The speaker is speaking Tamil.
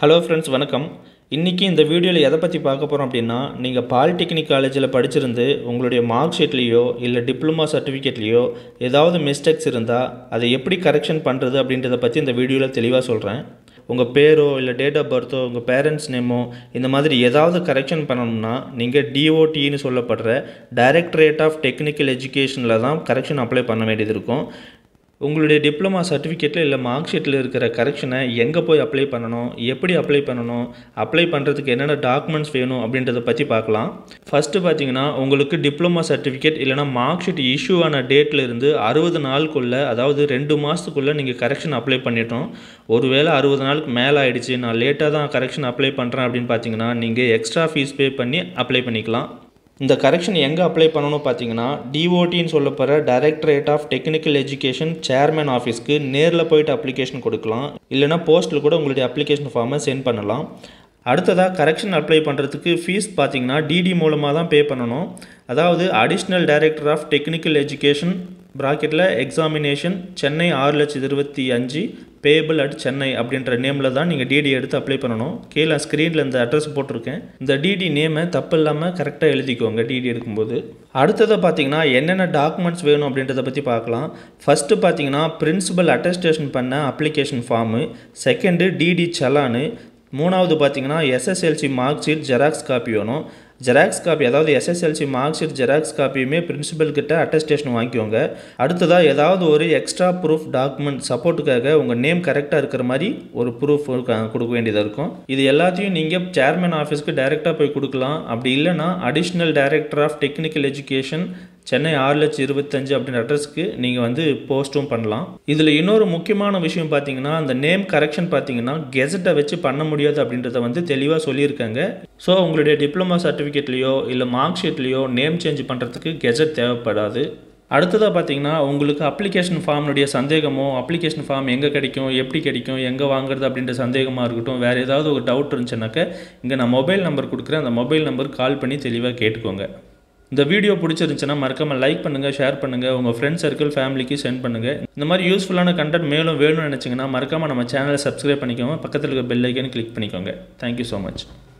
ஹலோ ஃப்ரெண்ட்ஸ் வணக்கம் இன்றைக்கி இந்த வீடியோவில் எதை பற்றி பார்க்க போகிறோம் அப்படின்னா நீங்கள் பாலிடெக்னிக் காலேஜில் படிச்சிருந்து உங்களுடைய மார்க் ஷீட்லேயோ இல்லை டிப்ளமா சர்டிஃபிகேட்லேயோ ஏதாவது மிஸ்டேக்ஸ் இருந்தால் அதை எப்படி கரெக்ஷன் பண்ணுறது அப்படின்றத பற்றி இந்த வீடியோவில் தெளிவாக சொல்கிறேன் உங்கள் பேரோ இல்லை டேட் ஆஃப் பர்த்தோ உங்கள் பேரண்ட்ஸ் நேமோ இந்த மாதிரி ஏதாவது கரெக்ஷன் பண்ணணும்னா நீங்கள் டிஓடின்னு சொல்லப்படுற டைரக்டரேட் ஆஃப் டெக்னிக்கல் எஜுகேஷனில் தான் கரெக்ஷன் அப்ளை பண்ண வேண்டியது இருக்கும் உங்களுடைய டிப்ளமா சர்டிஃபிகேட்டில் இல்லை மார்க் ஷீட்டில் இருக்கிற கரெக்ஷனை எங்கே போய் அப்ளை பண்ணணும் எப்படி அப்ளை பண்ணணும் அப்ளை பண்ணுறதுக்கு என்னென்ன டாக்குமெண்ட்ஸ் வேணும் அப்படின்றத பற்றி பார்க்கலாம் ஃபஸ்ட்டு பார்த்தீங்கன்னா உங்களுக்கு டிப்ளமா சர்டிஃபிகேட் இல்லைனா மார்க் ஷீட் இஷ்யூ ஆன டேட்டில் இருந்து அறுபது நாளுக்குள்ளே அதாவது ரெண்டு மாதத்துக்குள்ளே நீங்கள் கரெக்ஷன் அப்ளை பண்ணிட்டோம் ஒருவேளை அறுபது நாளுக்கு மேலே ஆயிடுச்சு நான் லேட்டாக தான் கரெக்ஷன் அப்ளை பண்ணுறேன் அப்படின்னு பார்த்தீங்கன்னா நீங்கள் எக்ஸ்ட்ரா ஃபீஸ் பே பண்ணி அப்ளை பண்ணிக்கலாம் இந்த கரெக்ஷன் எங்கே அப்ளை பண்ணணும் பார்த்தீங்கன்னா டிஓடின்னு சொல்லப்படுற directorate of technical education chairman ஆஃபீஸ்க்கு நேரில் போயிட்டு அப்ளிகேஷன் கொடுக்கலாம் இல்லைனா போஸ்ட்டில் கூட உங்களுடைய அப்ளிகேஷன் ஃபார்மை சென்ட் பண்ணலாம் அடுத்ததாக கரெக்ஷன் அப்ளை பண்ணுறதுக்கு ஃபீஸ் பார்த்தீங்கன்னா டிடி மூலமாக தான் பே பண்ணணும் அதாவது additional director of technical education ப்ராக்கெட்டில் எக்ஸாமினேஷன் சென்னை ஆறு லட்சத்து இருபத்தி அஞ்சு பேபிள் அட் சென்னை அப்படின்ற நேமில் தான் நீங்கள் டிடி எடுத்து அப்ளை பண்ணணும் கீழே ஸ்க்ரீனில் இந்த அட்ரஸ் போட்டிருக்கேன் இந்த டிடி நேமை தப்பு இல்லாமல் கரெக்டாக எழுதிக்கோங்க டிடி எடுக்கும்போது அடுத்ததை பார்த்தீங்கன்னா என்னென்ன டாக்குமெண்ட்ஸ் வேணும் அப்படின்றத பற்றி பார்க்கலாம் ஃபஸ்ட்டு பார்த்தீங்கன்னா பிரின்சிபல் அட்டஸ்டேஷன் பண்ண application form second DD challan மூணாவது பார்த்தீங்கன்னா SSLC mark sheet xerox copy வேணும் ஜெராக்ஸ் காப்பி அதாவது எஸ்எஸ்எல்சி மார்க் ஷீட் ஜெராக்ஸ் காப்பியுமே பிரின்சிபல் கிட்ட அட்டஸ்டேஷன் வாங்கிக்கோங்க அடுத்ததாக ஏதாவது ஒரு எக்ஸ்ட்ரா ப்ரூஃப் டாக்குமெண்ட் சப்போர்ட்டுக்காக உங்கள் நேம் கரெக்டாக இருக்கிற மாதிரி ஒரு ப்ரூஃப் கொடுக்க வேண்டியதாக இருக்கும் இது எல்லாத்தையும் நீங்கள் சேர்மன் ஆஃபீஸ்க்கு டைரெக்டாக போய் கொடுக்கலாம் அப்படி இல்லைனா additional director of technical education Chennai ஆறு லட்சம் இருபத்தஞ்சு அப்படின்ற அட்ரஸ்க்கு நீங்கள் வந்து போஸ்ட்டும் பண்ணலாம் இதில் இன்னொரு முக்கியமான விஷயம் பார்த்தீங்கன்னா அந்த நேம் கரெக்ஷன் பார்த்தீங்கன்னா கெசட்டை வச்சு பண்ண முடியாது அப்படின்றத வந்து தெளிவாக சொல்லியிருக்காங்க ஸோ உங்களுடைய டிப்ளமா சர்டிஃபிகேட்லேயோ இல்லை மார்க் ஷீட்லேயோ நேம் சேஞ்ச் பண்ணுறதுக்கு கெசட் தேவைப்படாது அடுத்ததாக பார்த்தீங்கன்னா உங்களுக்கு அப்ளிகேஷன் ஃபார்ம்னுடைய சந்தேகமோ அப்ளிகேஷன் ஃபார்ம் எங்கே கிடைக்கும் எப்படி கிடைக்கும் எங்கே வாங்குறது அப்படின்ற சந்தேகமாக இருக்கட்டும் வேறு ஏதாவது ஒரு டவுட் இருந்துச்சுனாக்க இங்கே நான் மொபைல் நம்பர் கொடுக்குறேன் அந்த மொபைல் நம்பர் கால் பண்ணி தெளிவாக கேட்டுக்கோங்க இந்த வீடியோ பிடிச்சிருந்துச்சுன்னா மறக்காமல் லைக் பண்ணுங்கள் ஷேர் பண்ணுங்கள் உங்கள் ஃப்ரெண்ட்ஸ் சர்க்கிள் ஃபேமிலிக்கு சென்ட் பண்ணுங்கள் இந்த மாதிரி யூஸ்ஃபுல்லான கண்டென்ட் மேலும் வேணும்னு நினச்சிங்கன்னா மறக்காமல் நம்ம சேனலை சப்ஸ்கிரைப் பண்ணிக்கோங்க பக்கத்தில் இருக்க பெல் ஐக்கன் கிளிக் பண்ணிக்கோங்க தேங்க்யூ ஸோ மச்